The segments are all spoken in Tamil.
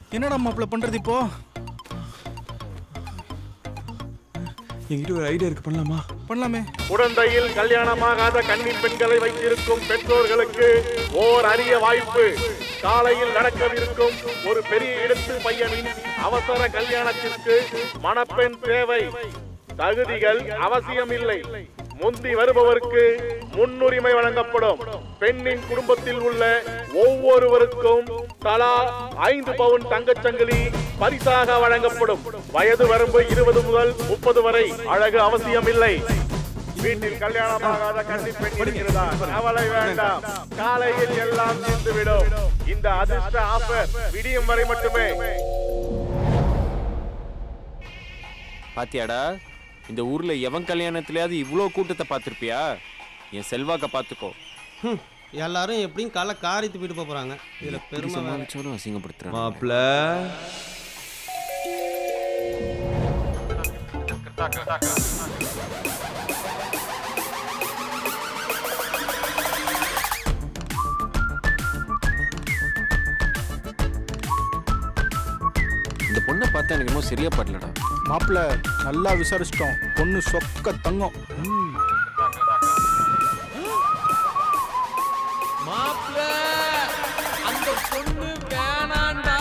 என்னடா மாப்பிள்ள பண்றது இப்போ என்கிட்ட ஒரு ஐடியா இருக்கு பண்ணலாமா பண்ணலாமே குழந்தையில் கல்யாணமாகாத கன்னி பெண்களை வைத்திருக்கும் பெற்றோர்களுக்கு ஓர் அரிய வாய்ப்பு காலையில் நடக்கவிருக்கும் ஒரு பெரிய இடத்து பையனின் அவசர கல்யாணத்திற்கு மணப்பெண் தேவை தகுதிகள் அவசியமில்லை முந்தி வருபவருக்கு முன்னுரிமை வழங்கப்படும் பெண்ணின் குடும்பத்தில் உள்ள ஒவ்வொருவருக்கும் தலா ஐந்து பவுன் தங்கச்சங்கிலி பரிசாக வழங்கப்படும் வயது வரம்பு இருபது முதல் முப்பது வரை அழகு அவசியமில்லை வீட்டில் கல்யாணமாகாத கன்னி பெண் இருக்கிறதா கவலை வேண்டாம் காலையில் எல்லாம் தீர்ந்துவிடும் இந்த அதிர்ஷ்ட ஆஃபர் விடியும் வரை மட்டுமே பாத்தியாடா இந்த ஊர்ல எவன் கல்யாணத்திலயாவது இவ்ளோ கூட்டத்தை பார்த்திருப்பியா என் செல்வாக்க பாத்துக்கோ எல்லாரும் எப்படியும் காலை காரித்து போயிட்டு போறாங்க இதுல பெருமை வேற. சமாளிச்சாலும் அசிங்கப்படுத்துறான் மாப்பிள்ள இந்த பொண்ணை பார்த்தா எனக்கு இன்னும் சரியா படலடா மாப்பிள்ள நல்லா விசாரிச்சிட்டோம் பொண்ணு சொக்க தங்கம் ம். மாப்பிள்ள அந்த பொண்ணு வேணாண்டா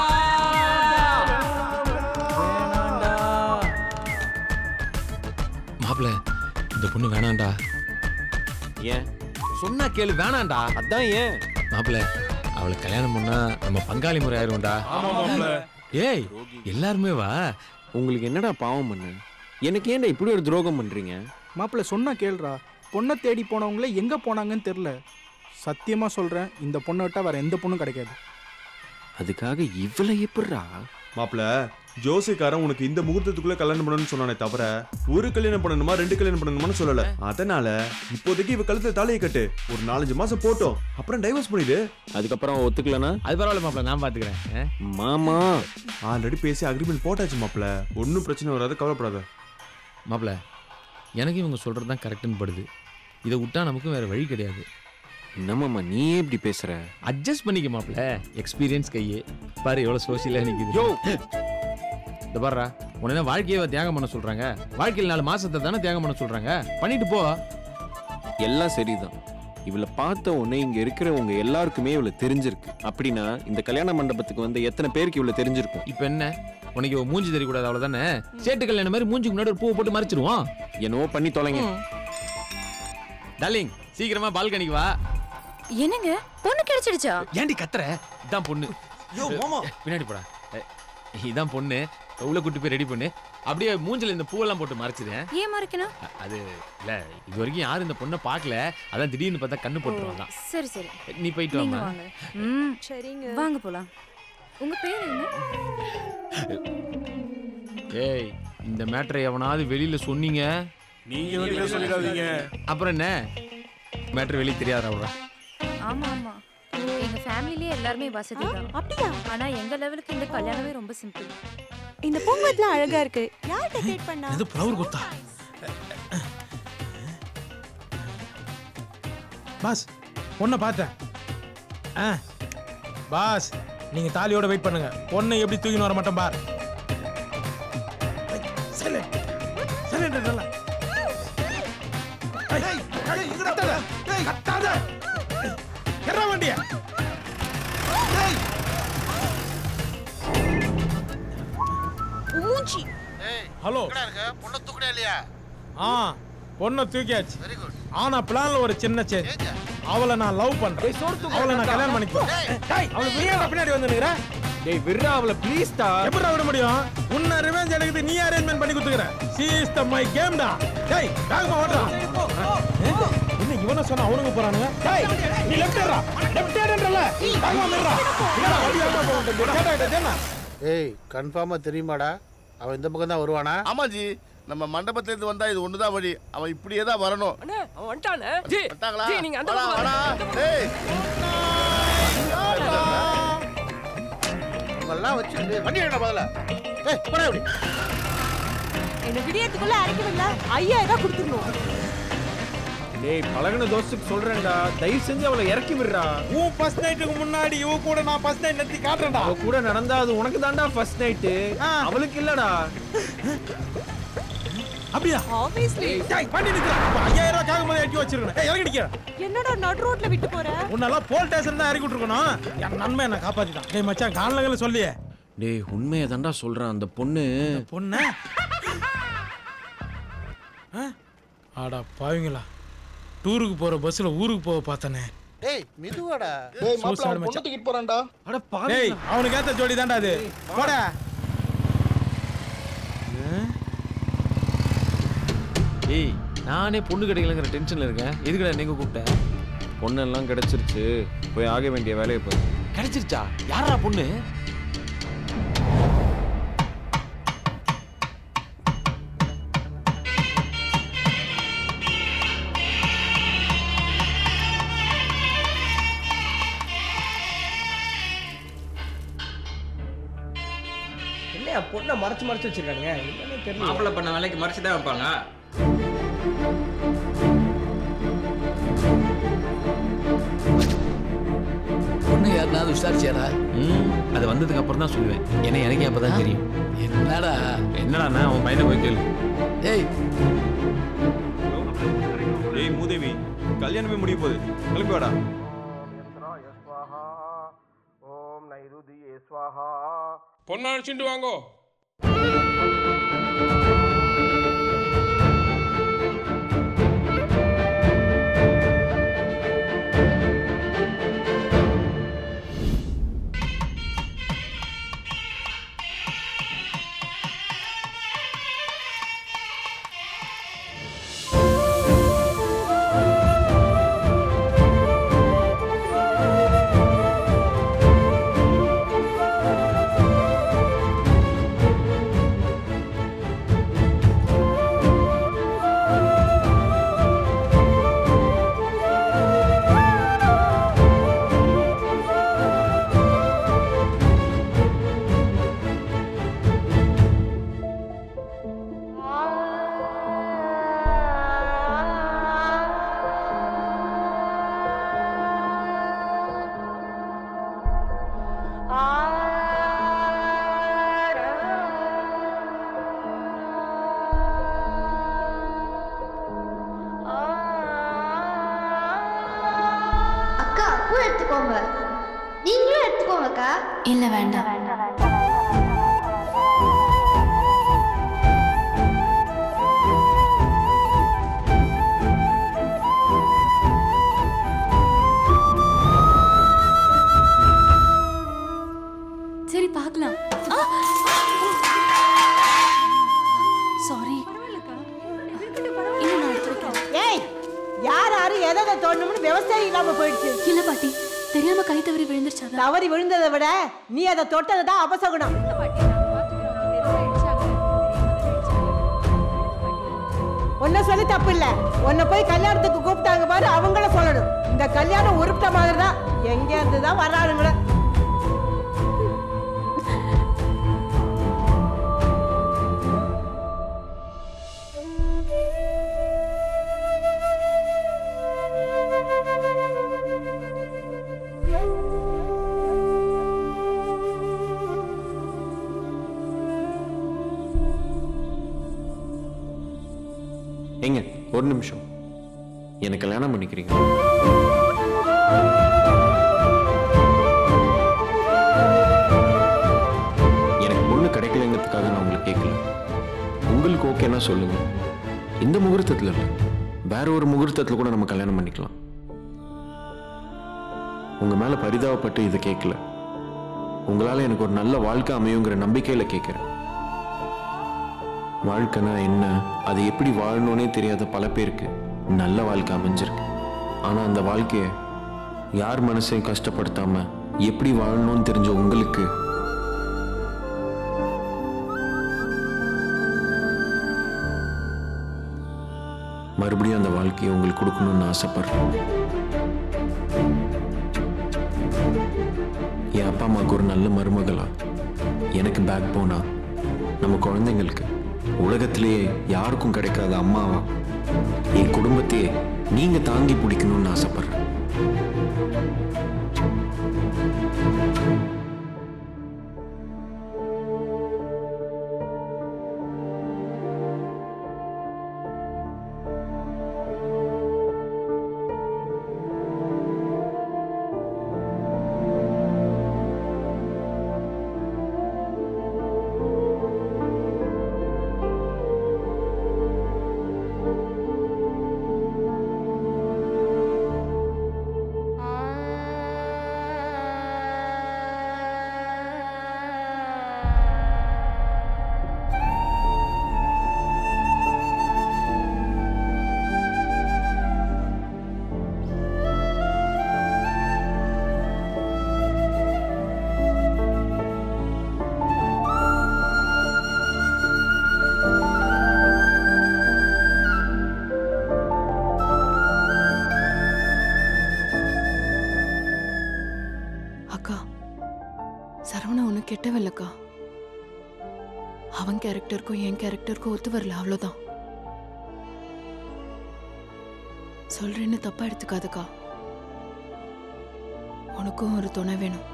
மாப்பிள்ள இந்த பொண்ணு வேணாண்டா ஏன் சொன்னா கேளு வேணாண்டா அதான் ஏன் மாப்பிள்ள அவளை கல்யாணம் பண்ணா நம்ம பங்காளி முறை ஆயிரும்டா ஏய் எல்லாருமே வா உங்களுக்கு என்னடா பாவம் பண்ணு எனக்கு ஏன்டா இப்படி ஒரு துரோகம் பண்றீங்க மாப்பிள்ள சொன்னா கேளுடா பொண்ணை தேடி போனவங்களே எங்க போனாங்கன்னு தெரியல சத்தியமா சொல்றேன் இந்த பொண்ணை விட்டா வேற எந்த பொண்ணும் கிடைக்காது அதுக்காக இவ்வளவு எப்படிடா மாப்பிள்ள ஜோசிக்காரன் உனக்கு இந்த முகூர்த்தத்துக்குள்ள கல்யாணம் பண்ணணும்னு சொன்னானே தவிர ஒரு கல்யாணம் பண்ணணுமா ரெண்டு கல்யாணம் பண்ணணுமான்னு சொல்லல அதனால இப்போதைக்கு இவ கழுத்துல தாலியை கட்டு ஒரு நாலஞ்சு மாசம் போட்டோம் அப்புறம் டைவர்ஸ் பண்ணிடு அதுக்கப்புறம் அவ ஒத்துக்கலனா அது பரவாயில்ல மாப்பிள்ள நான் பாத்துக்கிறேன் ஆ? மாமா ஆல்ரெடி பேசி அக்ரிமெண்ட் போட்டாச்சு மாப்பிள்ள ஒன்றும் பிரச்சனை வராது கவலைப்படாத மாப்பிள்ள எனக்கு இவங்க சொல்றது தான் கரெக்டுன்னு படுது இதை விட்டா நமக்கும் வேற வழி கிடையாது என்னமாமா நீ இப்படி பேசுற அட்ஜஸ்ட் பண்ணிக்க மாப்பிள்ள எக்ஸ்பீரியன்ஸ் கையே பாரு எவ்வளவு சோசியலா நிக்குது யோ இந்த பாருடா உடனே வாழ்க்கையை தியாகம் பண்ண சொல்றாங்க வாழ்க்கையில் நாலு மாசத்தை தானே தியாகம் பண்ண சொல்றாங்க பண்ணிட்டு போ எல்லாம் சரிதான் இவளை பார்த்த உடனே இங்க இருக்கிறவங்க எல்லாருக்குமே இவளை தெரிஞ்சிருக்கு அப்படின்னா இந்த கல்யாண மண்டபத்துக்கு வந்து எத்தனை பேருக்கு இவளை தெரிஞ்சிருக்கும் இப்போ என்ன உனக்கு இவ மூஞ்சி தெரியக்கூடாது அவ்வளவுதானே சேட்டு கல்யாணம் மாதிரி மூஞ்சிக்கு முன்னாடி ஒரு பூவை போட்டு மறைச்சிருவோம் என்னவோ பண்ணி தொலைங்க டார்லிங் சீக்கிரமா பால்கனிக்கு வா என்னங்க பொண்ணு கிடைச்சிடுச்சா ஏன்டி கத்துற இதான் பொண்ணு பின்னாடி போடா அஹ், இதான் பொண்ணு உள்ள கூட்டி போய் ரெடி பண்ணு அப்படியே மூஞ்சில இந்த பூவெல்லாம் போட்டு மறைச்சிருந்தேன் ஏன் மறைக்கணும் அது இல்ல இது வரைக்கும் யாரும் இந்த பொண்ணை பார்க்கல அதான் திடீர்னு பார்த்தா கண்ணு போட்டுருவாங்க தான் சரி சரி நீ போயிட்டு நீங்க வாமா வாங்க ம் சரிங்க வாங்க போலாம் உங்க பேர் என்ன ஏய் இந்த மேட்டரை எவனாவது வெளியில சொன்னீங்க நீங்க வெளியில சொல்லிடாதீங்க அப்புறம் என்ன மேட்டர் வெளியே தெரியாதா அவ்வளோ ஆமா ஆமா எங்க ஃபேமிலிலே எல்லாருமே வசதி தான் அப்படியா ஆனா எங்க லெவலுக்கு இந்த கல்யாணமே ரொம்ப சிம்பிள் இந்த பூங்கொத்துலாம் அழகா இருக்கு யார் டெக்கரேட் பண்ணா இது புலவர் கொத்தா பாஸ் பொண்ணை பார்த்தேன் ஆ பாஸ் நீங்க தாலியோட வெயிட் பண்ணுங்க பொண்ணை எப்படி தூக்கின்னு வர மாட்டோம் பார் சைலண்ட் சைலண்ட் நல்லா கத்தாத எற வண்டிய மூஞ்சி ஹலோ பொண்ணை தூக்கினே இல்லையா ஆ பொண்ணை தூக்கியாச்சு ஆனா பிளான்ல ஒரு சின்ன சேஞ்ச் அவளை நான் லவ் பண்றேன் அவளை நான் கல்யாணம் பண்ணிப்பேன் அவளை பிரியாணி பின்னாடி வந்து நிக்கிறேன் டேய் விடுறா அவளை ப்ளீஸ் டா எப்படி விட முடியும் உன்னை ரிவெஞ்ச் எடுக்குது நீ அரேஞ்ச்மெண்ட் பண்ணி கொடுத்துக்கிற see is the my game டா டேய் வேகமா ஓடுறா என்ன இவன சொன்னா அவனுக்கு போறானுங்க டேய் நீ லெஃப்ட் ஏறா லெஃப்ட் ஏறன்றல வேகமா நிறா இல்லடா வண்டி வேகமா போகுது கேட்டா கேட்டா என்ன ஏய் கன்ஃபார்மா தெரியுமாடா அவன் இந்த பக்கம் தான் வருவானா ஆமாஜி நம்ம மண்டபத்துல இருந்து வந்தா இது ஒண்ணுதான் வழி அவன் இப்படியே தான் வரணும் அண்ணே அவன் வந்துட்டானே ஜி வந்துட்டாங்களா ஜி நீங்க அந்த வாடா, பக்கம் வாடா. வாங்க. ஏய் இவங்கெல்லாம் வச்சுட்டு வண்டி எடுடா முதல்ல ஏய் போடா இப்படி என்ன விடியத்துக்குள்ள அரைக்கணும்ல ஐயாயிரம் ரூபாய் கொடுத்துடணும் டேய் பழகுன தோஸ்துக்கு சொல்றேன்டா தயவு செஞ்சு அவளை இறக்கி விடுறா உன் ஃபர்ஸ்ட் நைட்டுக்கு முன்னாடி இவ கூட நான் ஃபர்ஸ்ட் நைட் நிறுத்தி காட்டுறேன்டா அவ கூட நடந்தா அது உனக்கு தான்டா ஃபர்ஸ்ட் நைட்டு அவளுக்கு இல்லடா அப்படியா ஆப்வியஸ்லி டேய் பண்ணி நிக்கிறேன் ஐயாயிரம் ரூபாய் கேட்கும் போது எட்டி வச்சிருக்கேன் ஏய் இறங்கி நிக்கிறேன் என்னடா நடு ரோட்ல விட்டு போற உன்னெல்லாம் போல் ஸ்டேஷன் தான் இறக்கி விட்டுருக்கணும் என் நன்மை என்ன காப்பாத்திட்டான் டேய் மச்சான் காணலங்கன்னு சொல்லியே டேய் உண்மையை தான்டா சொல்றேன் அந்த பொண்ணு பொண்ணு ஆடா பாவீங்களா டூருக்கு போற பஸ்ல ஊருக்கு போக பார்த்தனே டேய் மெதுவாடா டேய், மாப்பிள, அவன் பொண்ணு டிக்கெட் போறான்டா அட டேய் அவனுக்கு ஏத்த ஜோடி தான்டா அது போடா ஏய் நானே பொண்ணு கிடைக்கலங்கிற டென்ஷன்ல இருக்கேன் எதுக்குடா நீங்க கூப்பிட்டேன் பொண்ணெல்லாம் கிடைச்சிருச்சு போய் ஆக வேண்டிய வேலையை பாரு கிடைச்சிருச்சா யாரா பொண்ணு இல்லையா பொண்ணை மறைச்சு மறைச்சு வச்சிருக்கானுங்க என்னன்னு தெரியல மாப்பிள்ளை பண்ண வேலைக்கு மறைச்சு தான் வைப்பாங்க பொண்ணு யாருனாவது விசாரிச்சியாடா ம் அது வந்ததுக்கு அப்புறம் தான் சொல்லுவேன் ஏன்னா எனக்கு அப்பதான் தெரியும் என்னடா என்னடா அவன் பையனை போய் கேளு ஏய் ஏய் மூதேவி கல்யாணமே முடிய போகுது கிளம்பி வாடா பொண்ணு அழைச்சிட்டு வாங்கோ அக்கா பூ எடுத்துக்கோங்க நீங்களும் எடுத்துக்கோங்க அக்கா இல்ல வேண்டாம் சரி பார்க்கலாம் சாரி ஏய் யார் யாரு எதை எதை தோண்டணும்னு விவசாயம் இல்லாம போயிடுச்சு இல்ல பாட்டி தெரியாம கை தவறி விழுந்துருச்சா தவறி விழுந்ததை விட நீ அதை தொட்டது தான் அபசகுணம் உன்னை சொல்லி தப்பு இல்ல உன்னை போய் கல்யாணத்துக்கு கூப்பிட்டாங்க பாரு அவங்கள சொல்லணும் இந்த கல்யாணம் உருப்பிட்ட மாதிரி தான் எங்க இருந்து தான் வர்றானுங்களே ஏங்க ஒரு நிமிஷம் எனக்கு கல்யாணம் பண்ணிக்கிறீங்க எனக்கு பொண்ணு கிடைக்கலங்கிறதுக்காக நான் உங்களை கேட்கல உங்களுக்கு ஓகேன்னா சொல்லுங்க இந்த முகூர்த்தத்தில் இல்லை வேற ஒரு முகூர்த்தத்தில் கூட நம்ம கல்யாணம் பண்ணிக்கலாம் உங்க மேல பரிதாபப்பட்டு இதை கேட்கல உங்களால எனக்கு ஒரு நல்ல வாழ்க்கை அமையுங்கிற நம்பிக்கையில கேட்கிறேன் வாழ்க்கைனா என்ன அது எப்படி வாழணும்னே தெரியாத பல பேருக்கு நல்ல வாழ்க்கை அமைஞ்சிருக்கு ஆனா அந்த வாழ்க்கைய யார் மனசையும் கஷ்டப்படுத்தாம எப்படி வாழணும்னு தெரிஞ்ச உங்களுக்கு மறுபடியும் அந்த வாழ்க்கையை உங்களுக்கு கொடுக்கணும்னு ஆசைப்படுறேன் என் அப்பா அம்மாவுக்கு ஒரு நல்ல மருமகளா எனக்கு பேக் போனா நம்ம குழந்தைங்களுக்கு உலகத்திலேயே யாருக்கும் கிடைக்காத அம்மாவா என் குடும்பத்தையே நீங்க தாங்கி பிடிக்கணும்னு ஆசைப்படுறேன் அக்கா சரவணா ஒன்றும் கெட்டவில்லக்கா அவன் கேரக்டருக்கும் என் கேரக்டருக்கும் ஒத்து வரல அவ்வளோதான் சொல்றேன்னு தப்பா எடுத்துக்காதக்கா உனக்கும் ஒரு துணை வேணும்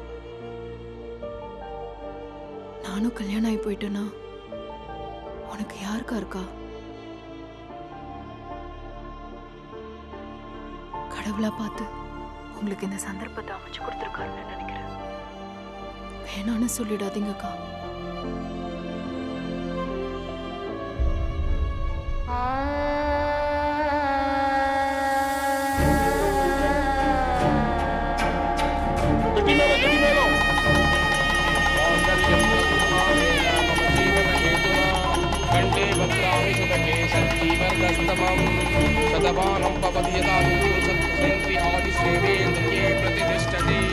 நானும் கல்யாணம் ஆகி போயிட்டேன்னா உனக்கு யாருக்கா இருக்கா கடவுளா பார்த்து உங்களுக்கு இந்த சந்தர்ப்பத்தை அமைச்சு கொடுத்துருக்காருன்னு நினைக்கிறேன் வேணான்னு சொல்லிடாதீங்கக்கா கண்டே பத்ராணி சுபகே சக்திவர்தஸ்தமம் சதமானம் பவதி யதா சத்யேந்திரி ஆதிசேவேந்திரியே பிரதிஷ்டதே